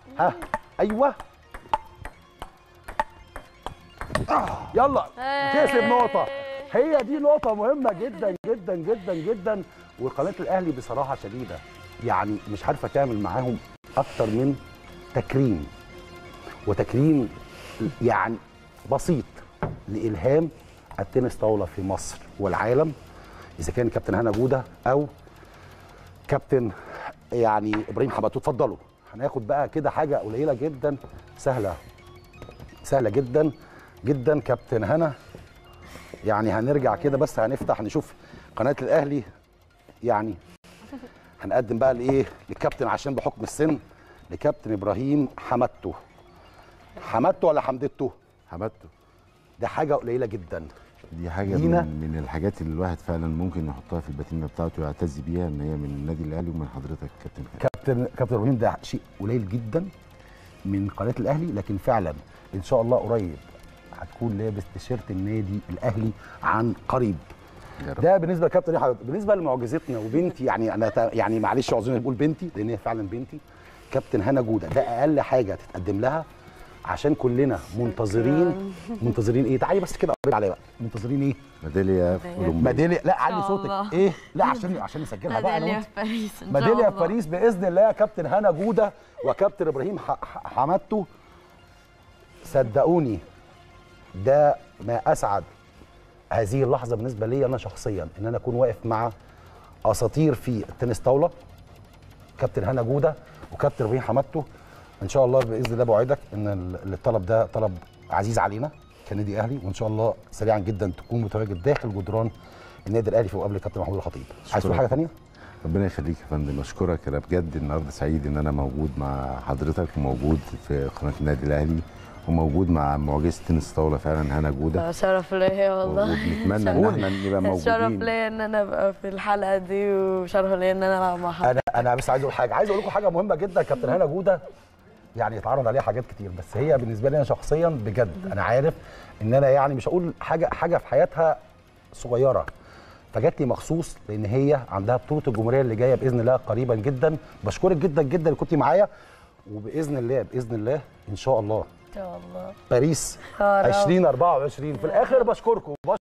ها ايوه آه. يلا كسب نقطه هي دي نقطه مهمه جدا جدا جدا جدا وقناه الاهلي بصراحه شديده يعني مش عارفه تعمل معاهم اكتر من تكريم وتكريم يعني بسيط لالهام التنس طاوله في مصر والعالم اذا كان كابتن هنا جوده او كابتن يعني ابراهيم حماتو اتفضلوا هناخد بقى كده حاجه قليله جدا سهله سهله جدا جدا كابتن هنا يعني هنرجع كده بس هنفتح نشوف قناه الاهلي يعني هنقدم بقى لايه للكابتن عشان بحكم السن لكابتن ابراهيم حمدته حمدته ولا حمدته حمدته ده حاجه قليله جدا دي حاجه لينا؟ من, من الحاجات اللي الواحد فعلا ممكن يحطها في الباتينه بتاعته ويعتز بيها ان هي من النادي الاهلي ومن حضرتك كابتن خالد كابتن كابتن ابراهيم ده شيء قليل جدا من قناه الاهلي لكن فعلا ان شاء الله قريب هتكون لابس تيشيرت النادي الاهلي عن قريب يا رب. ده بالنسبه لكابتن ريحه بالنسبه لمعجزتنا وبنتي يعني انا تا- يعني معلش اعذروني بقول بنتي لان هي فعلا بنتي كابتن هنا جوده ده اقل حاجه تتقدم لها عشان كلنا منتظرين منتظرين ايه تعالي بس كده قرب عليا بقى منتظرين ايه ميداليه في اولمبياد ميداليه لا علي شاء صوتك الله. ايه لا عشان عشان نسجلها بقى انا ميدالية وانت في باريس ان شاء ميداليه في الله. باريس باذن الله كابتن هنا جوده وكابتن ابراهيم ح- ح- حمدته صدقوني ده ما اسعد هذه اللحظه بالنسبه لي انا شخصيا ان انا اكون واقف مع اساطير في التنس طاوله كابتن هنا جوده وكابتن ابراهيم حمدته ان شاء الله باذن الله بوعدك ان ال- الطلب ده طلب عزيز علينا كنادي اهلي وان شاء الله سريعا جدا تكون متواجد داخل جدران النادي الاهلي في مقابله كابتن محمود الخطيب عايز تقول شكراً. حاجه ثانيه ربنا يخليك يا فندم اشكرك انا بجد النهارده سعيد ان انا موجود مع حضرتك وموجود في قناه النادي الاهلي وموجود مع معجزه تنس طاوله فعلا هنا جوده شرف ليا والله ونتمنى ان احنا نبقى شرف موجودين ليا ان انا ابقى في الحلقه دي وشرف ليا ان انا العب مع حضرتك انا انا بس عايز اقول حاجه عايز اقول لكم حاجه مهمه جدا كابتن هنا جوده يعني اتعرض عليها حاجات كتير بس هي بالنسبه لي انا شخصيا بجد انا عارف ان انا يعني مش هقول حاجه حاجه في حياتها صغيره فجات لي مخصوص لان هي عندها بطوله الجمهوريه اللي جايه باذن الله قريبا جدا بشكرك جدا جدا اللي كنت معايا وباذن الله باذن الله ان شاء الله ان شاء الله باريس يا رب. 2024 في الاخر بشكركم